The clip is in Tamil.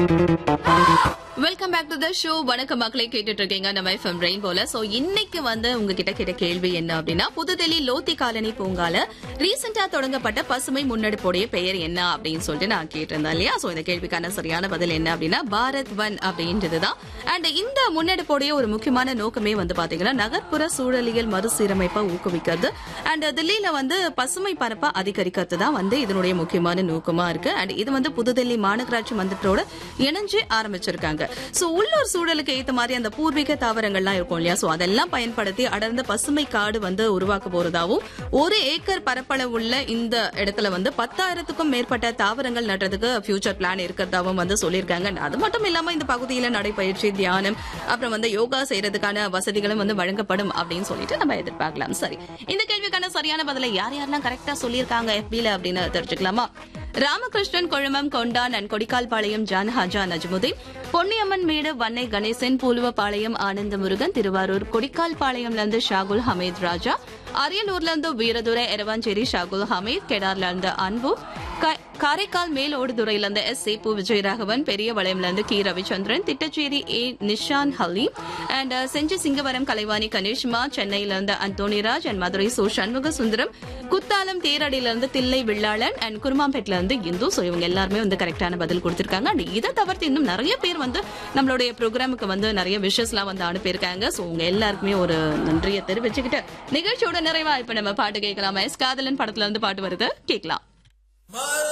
welcome back to the show வணக்கம் மக்களை கேட்டுட்டு இருக்கீங்க நம்ம எஃப்எம் ரெயின் போல சோ இன்னைக்கு வந்து உங்ககிட்ட கேட்ட கேள்வி என்ன அப்படின்னா புதுடெல்லி லோத்தி காலனி பூங்கால ரீசெண்டா தொடங்கப்பட்ட பசுமை முன்னெடுப்புடைய பெயர் என்ன அப்படின்னு சொல்லிட்டு நான் கேட்டிருந்தேன் இல்லையா சோ இந்த கேள்விக்கான சரியான பதில் என்ன அப்படின்னா பாரத் வன் அப்படின்றதுதான் அண்ட் இந்த முன்னெடுப்புடைய ஒரு முக்கியமான நோக்கமே வந்து பாத்தீங்கன்னா நகர்ப்புற சூழலியல் மறுசீரமைப்பை ஊக்குவிக்கிறது அண்ட் தில்லியில வந்து பசுமை பரப்பை அதிகரிக்கிறது தான் வந்து இதனுடைய முக்கியமான நோக்கமா இருக்கு அண்ட் இது வந்து புதுடெல்லி மாநகராட்சி மன்றத்தோட இணைஞ்சு ஆரம்பிச்சிருக்காங்க சோ உள்ளூர் சூழலுக்கு ஏத்த மாதிரி அந்த பூர்வீக தாவரங்கள்லாம் இருக்கும் இல்லையா சோ அதெல்லாம் பயன்படுத்தி அடர்ந்த பசுமை காடு வந்து உருவாக்க போறதாவும் ஒரு ஏக்கர் பரப்பளவு உள்ள இந்த இடத்துல வந்து பத்தாயிரத்துக்கும் மேற்பட்ட தாவரங்கள் நடுறதுக்கு ஃபியூச்சர் பிளான் இருக்கிறதாவும் வந்து சொல்லியிருக்காங்க And அது மட்டும் இல்லாம இந்த பகுதியில நடைபயிற்சி தியானம் அப்புறம் வந்து யோகா செய்யறதுக்கான வசதிகளும் வந்து வழங்கப்படும் அப்படின்னு சொல்லிட்டு நம்ம எதிர்பார்க்கலாம் சரி இந்த கேள்விக்கான சரியான பதிலை யார் யாரெல்லாம் கரெக்டா சொல்லியிருக்காங்க FB-ல அப்படின்னு தெரிஞ்சுக்கலாமா ராமகிருஷ்ணன் கொழுமம் கொண்டான் அண்ட் கொடிக்கால்பாளையம் ஜான் ஹாஜா நஜ்முதீன் பொன்னியம்மன் மேடு வன்னை கணேசன் பூலுவபாளையம் ஆனந்த முருகன் திருவாரூர் கொடிக்கால்பாளையம்ல இருந்து ஷாகுல் ஹமீத் ராஜா அரியலூர்ல இருந்து வீரதுரை எரவாஞ்சேரி ஷாகுல் ஹமீத் கெடார்ல இருந்து அன்பு கா- காரைக்கால் மேலோடுதுறையில இருந்து எஸ் சேப்பு விஜயராகவன் பெரிய வளையம்ல இருந்து K Ravichandran Thittacheri A Nishan Haleem and Senji Singavaram Kalaivani Ganeshma சென்னையில இருந்து அந்தோனிராஜ் அண்ட் மதுரை சோ சண்முக சுந்தரம் குத்தாலம் தேரடியில இருந்து தில்லை வில்லாளன் அண்ட் குருமாம்பேட்ல இருந்து இந்து சோ இவங்க எல்லாருமே வந்து கரெக்டான பதில் கொடுத்திருக்காங்க அண்ட் இதை தவிர்த்து இன்னும் நிறைய பேர் வந்து நம்மளுடைய ப்ரோக்ராமுக்கு வந்து நிறைய விஷஸ் எல்லாம் வந்து அனுப்பியிருக்காங்க சோ உங்க எல்லாருக்குமே ஒரு நன்றியை தெரிவிச்சுக்கிட்டு நிகழ்ச்சியோட நிறைவா இப்ப நம்ம பாட்டு கேட்கலாம் எஸ் காதலன் படத்துல இருந்து பாட்டு வருது கேட்கலாம்